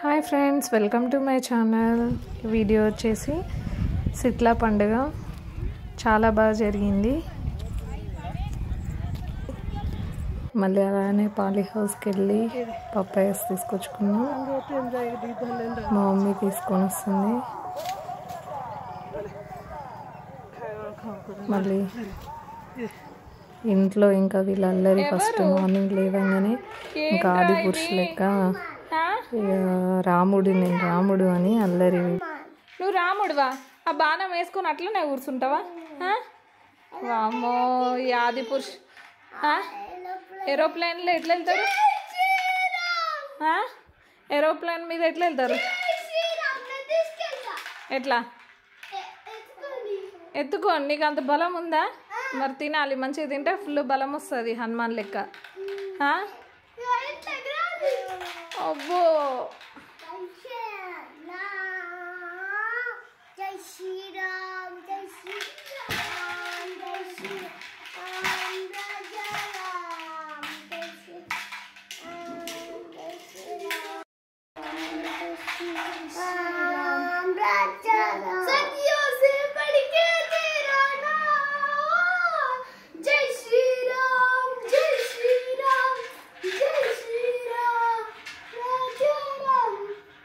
Hi friends welcome to my channel video వచ్చేసి సిట్లా పండుగ చాలా బాగా జరిగింది మళ్ళీ అలానే పాలీ హౌస్కి వెళ్ళి పప్పాయస్ తీసుకొచ్చుకున్నాం మా మమ్మీ తీసుకొని వస్తుంది మళ్ళీ ఇంట్లో ఇంకా వీళ్ళల్లరి ఫస్ట్ మార్నింగ్ లేవగానే ఇంకా ఆది పురుషు లెక్క ఇక రాముడు నేను రాముడు అని అల్లరి నువ్వు రాముడువా ఆ బాణం వేసుకొని అట్లనే కూర్చుంటావా ఆ? వామ్మో ఈ ఆది పురుష్ ఏరోప్లేన్లో ఎట్లా వెళ్తారు ఆ? ఏరోప్లేన్ మీద ఎట్లా వెళ్తారు ఎట్లా ఎత్తుకోండి నీకు అంత బలం ఉందా మరి తినాలి మంచిగా తింటే ఫుల్ బలం వస్తుంది హనుమాన్ లెక్క ఆ? అబ్బో జై శ్రీరామ్ జై శ్రీరామ్ జై శ్రీరామ్ రాజరామ్ జై శ్రీరామ్ జై శ్రీరామ్ రాజరామ్ సత్యం से बढ़ के तेरा नाम जय श्री राम जय श्री राम जय श्री राम राजा राम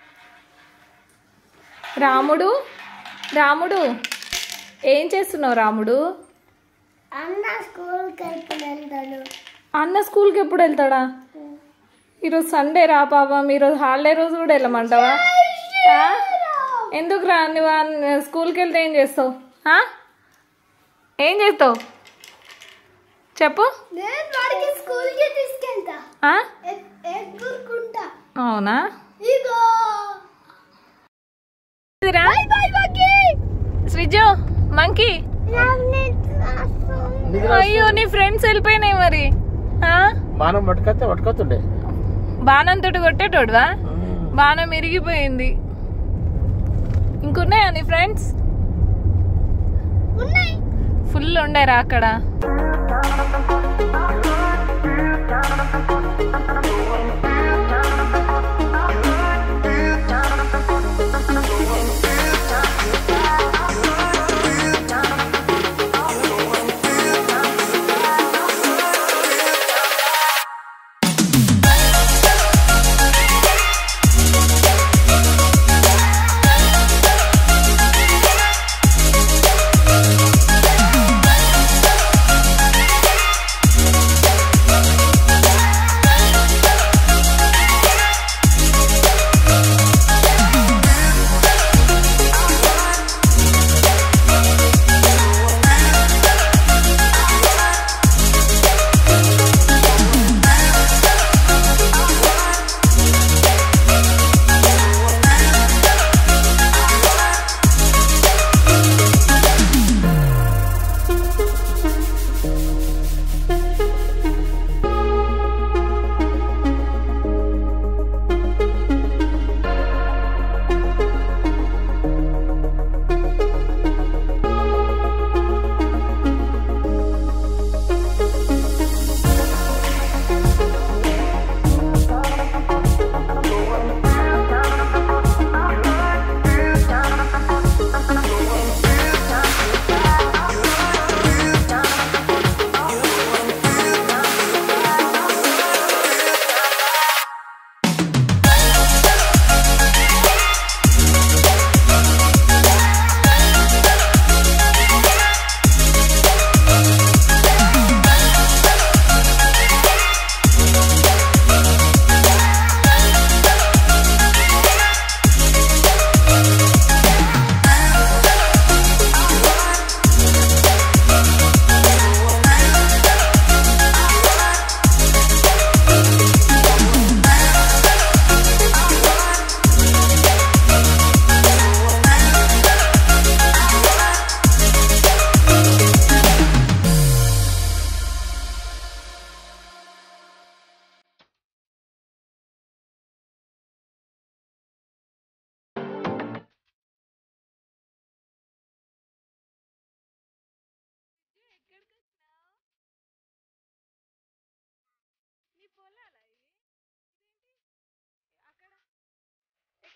రాముడు రాముడు ఏం చేస్తున్నావు రాముడు అన్న స్కూల్కి వెళ్ళి వెళ్తాడు అన్న స్కూల్కి ఎప్పుడు వెళ్తాడా ఈరోజు సండే రా పాపం ఈరోజు హాలిడే రోజు కూడా వెళ్ళమంటావా ఆ? ఎందుకు రా నువ్వు అన్న- స్కూల్కి వెళ్తే ఏం చేస్తావు ఆ? ఏం చేస్తావు చెప్పు నేను వాడికి స్కూల్కి తీసుకెళ్తా ఆ? ఎ- ఎగురుకుంటా అవునా ఇగో ఇదిరా? శ్రీజు మంకీ అయ్యో నీ ఫ్రెండ్స్ వెళ్ళిపోయినాయి మరి ఆ? బాణం పట్టుకొస్తే పట్టుకొస్తుండే బాణంతో కొట్టేటోడువా బాణం ఇరిగిపోయింది ఇంకున్నాయా నీ ఫ్రెండ్స్ ఉన్నాయి ఫుల్ ఉండేరా అక్కడ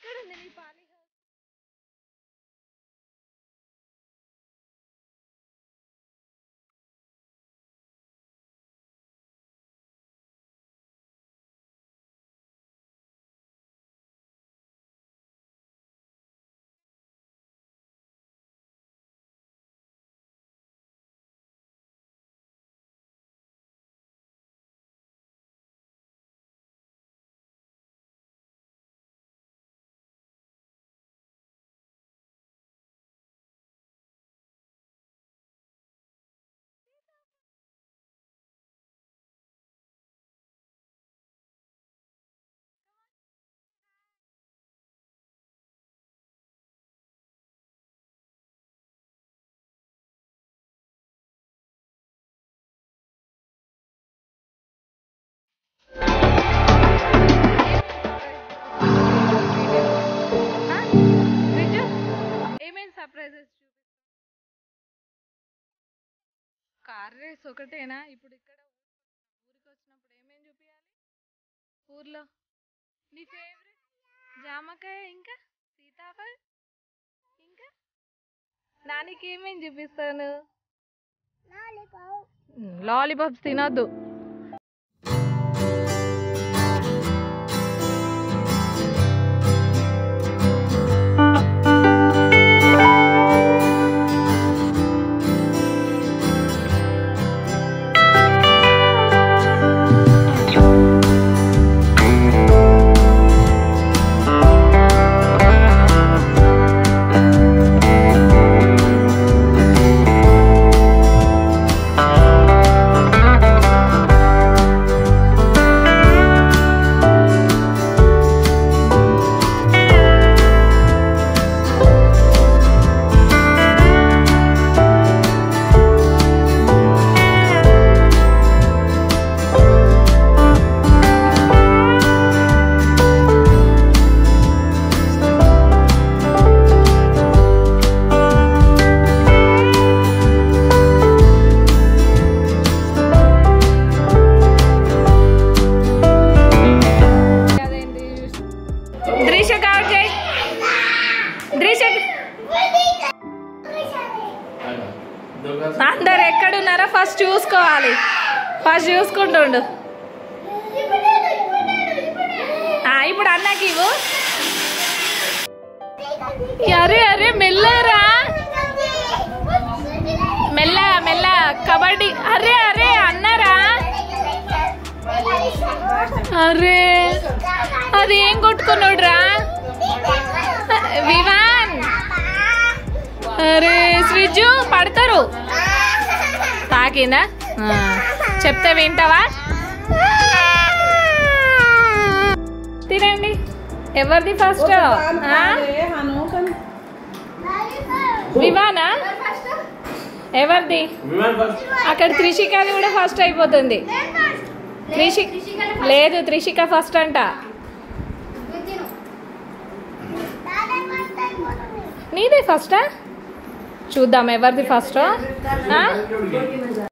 ఎక్కడుంది నీ పాలి హౌస్ ఏమేమి సర్ప్రైజెస్ చూపిస్తావు కార్ రేస్ ఒకటేనా ఇప్పుడు ఇక్కడ ఊరికి వచ్చినప్పుడు ఏమేమి చూపించాలి ఊర్లో నీ ఫేవరెట్ జామకాయ ఇంకా సీతాఫల్ ఇంకా నానికి ఏమేమి చూపిస్తాను లాలీపాప్స్ తినొద్దు అదేంటి దృశ్య కవర్ చేయి దృశ్య అందరు ఎక్కడున్నారో ఫస్ట్ చూసుకోవాలి ఫస్ట్ చూసుకుంటుండు ఆ, ఇప్పుడు అన్నకి ఇవ్వు అరే అరే మెల్లరా మెల్ల మెల్ల కబడ్డీ అరే అరే అన్నరా అరే అది ఏం కొట్టుకున్నాడురా వివాన్ అరే శ్రీజు పడతారు తాకిందా ఆ, చెప్తే వింటావా తినండి ఎవరిది ఫస్ట్ వివానా ఎవరిది అక్కడ త్రిషికది కూడా ఫస్ట్ అయిపోతుంది త్రిషి లేదు త్రిషిక ఫస్ట్ అంట నీదే ఫస్టా చూద్దాం ఎవరిది ఫస్ట్